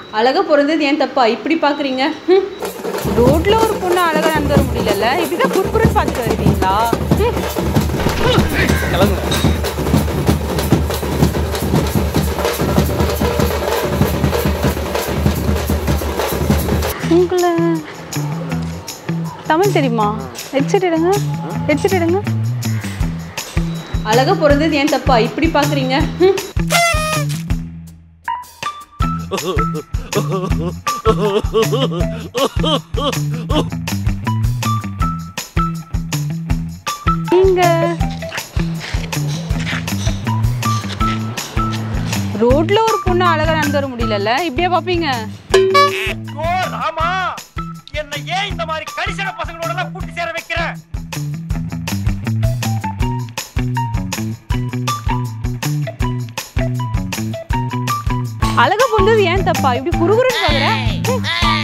அழகா பிறந்தது ஏன் தப்பா இப்படி பார்க்குறீங்க ரோட்ல ஒரு பொண்ணு அழகா நடந்து வர முடியலல்ல இப்படிதான் குறுக்குறுன்னு பார்த்துட்டு வருவீங்களா ம். கிளம்புங்க உங்களை தமிழ் தெரியுமா ஹெட்செட் எடுங்க ஹெட்செட் எடுங்க அழகா பிறந்தது ஏன் தப்பா இப்படி பார்க்குறீங்க நீங்க ரோட்ல ஒரு பொண்ணு அழகா நடந்து வர முடியலல்ல இப்படியே பார்ப்பீங்க ஓ ராமா என்ன ஏன் இந்த மாதிரி கரிசன பசங்களோட எல்லாம் கூட்டி சேர வைக்கிற அழகா பொண்ணது ஏன் தப்பா இப்படி குறுகுறுன்னு பார்க்குற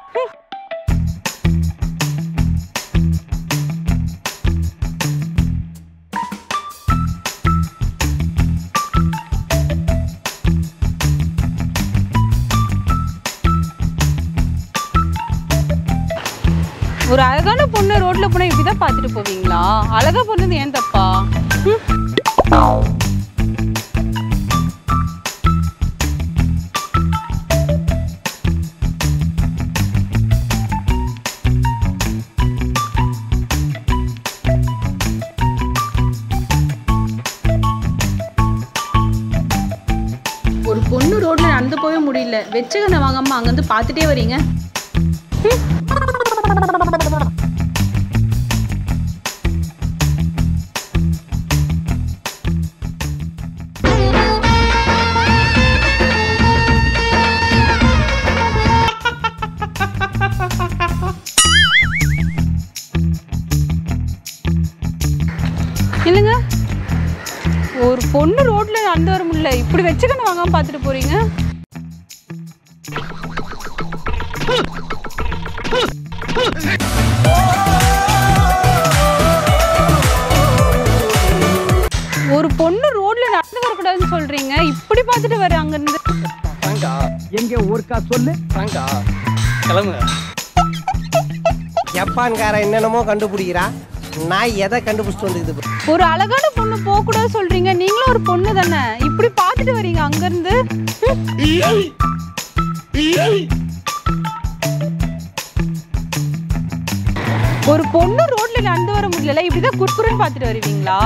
ஒரு அழகான பொண்ணு ரோட்ல போனா இப்படிதான் பார்த்துட்டு போவீங்களா அழகா பொண்ணது ஏன் தப்பா ம்? ஒரு பொண்ணு ரோட்ல நடந்து போகவே முடியல வெச்சகனை வாங்காம அங்கேருந்து பார்த்துட்டே வரீங்க இல்லைங்க ஒரு பொண்ணு ரோட்ல நடந்து வர முடியல இப்படி வச்சுக்கணும் வாங்காம பார்த்துட்டு போறீங்க ஒரு பொண்ணு ரோட்ல நடந்து வரக்கூடாதுன்னு சொல்றீங்க இப்படி பார்த்துட்டு வர அங்க இருந்து ஃப்ராங்கா எங்க ஒருக்கா சொல்லு ஃப்ராங்கா கிளம்புங்க ஜப்பான்காரன் என்னென்னமோ கண்டுபிடிக்கிறா நான் எதை கண்டுபிடிச்சிட்டு வந்துக்குது பாரு. ஒரு அழகான பொண்ணு போக கூடாது சொல்றீங்க நீங்களும் ஒரு பொண்ணு தானே இப்படி பார்த்துட்டு வரீங்க அங்க இருந்து ஒரு பொண்ணு ரோட்ல நடந்து வர முடியல இப்படிதான் குறுக்குறுன்னு பார்த்துட்டு வருவீங்களா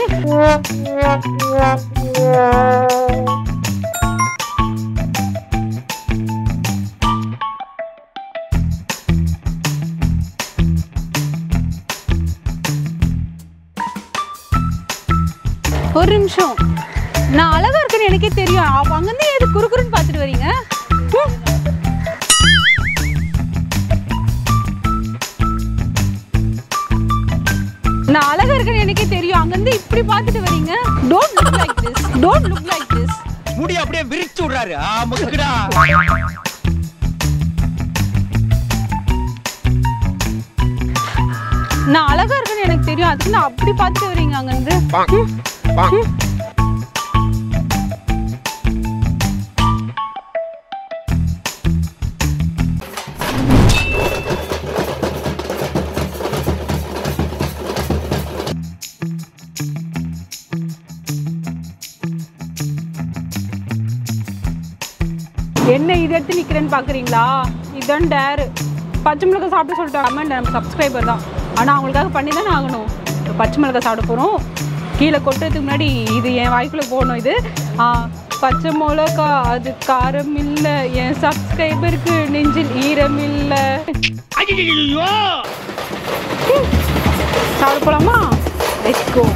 ஒரு நிமிஷம் நான் அழகா இருக்கேன்னு எனக்கே தெரியும் அப்ப அங்கிருந்து எது குறுக்குறுன்னு பார்த்துட்டு வரீங்க ஹம். நான் அழகா இருக்கேன்னு எனக்கே தெரியும் அங்கிருந்து இப்படி பார்த்துட்டு வரீங்க don't look like this don't look like this முடி அப்படியே விரிச்சு விடுறாரு ஆமாக்குடா நான் அழகா இருக்கேன்னு எனக்கு தெரியும் அதுக்கு நான் அப்படி பார்த்துட்டு வரீங்க அங்கிருந்து ஹம். ஹம். என்ன இது எடுத்து நிக்கிறேன்னு பாக்குறீங்களா இதுதான் டேரு பச்சை மிளகாய் சாப்பிட்டு சொல்லிட்டாங்க அம்மா நம்ம சப்ஸ்கிரைபர் தான் ஆனால் அவங்களுக்காக பண்ணி தானே ஆகணும் இப்போ பச்சை மிளகாய் சாப்பிட போகிறோம் கீழே கொட்டுறதுக்கு முன்னாடி இது என் வாய்க்குள்ளே போகணும் இது ஆ, பச்சை மிளகா அது காரம் இல்லை என் சப்ஸ்கிரைபருக்கு நெஞ்சில் ஈரம் இல்லை ஐயோ சாப்பிட போலாமா லெட்ஸ் கோ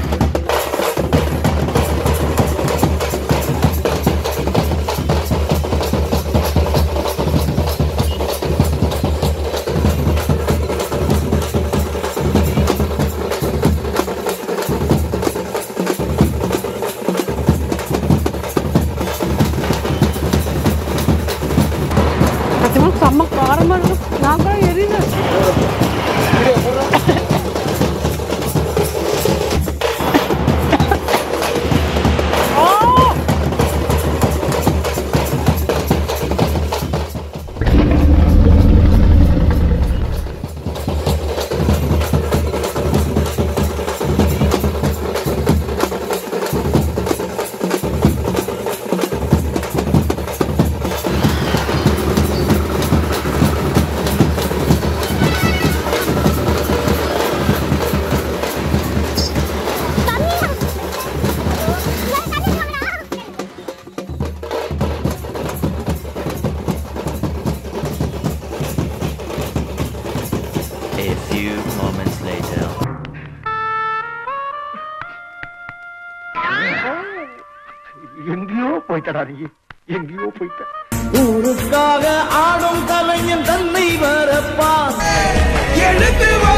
சத்தியமா செம்ம காரமா இருக்கு நான் கூட எரியுது எங்கேயோ போயிட்டடா நீ எங்கேயோ போயிட்ட ஊருக்காக ஆடும் கலைஞன் தன்னை வரப்பான் எழுந்து வா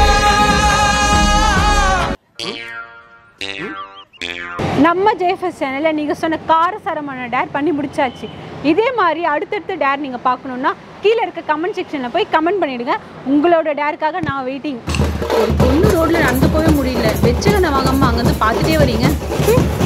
நம்ம ஜேஃபஸ் சேனலில் நீங்கள் சொன்ன காரசாரமான டேர் பண்ணி முடிச்சாச்சு இதே மாதிரி அடுத்தடுத்த டேர் நீங்கள் பார்க்கணுன்னா கீழே இருக்க கமெண்ட் செக்ஷனில் போய் கமெண்ட் பண்ணிவிடுங்க உங்களோட டேருக்காக நான் வெயிட்டிங் ஒரு பொண்ணு ரோட்ல நடந்து போகவே முடியல வெச்சகனை வாங்காம அங்கேருந்து பார்த்துட்டே வரீங்க ம்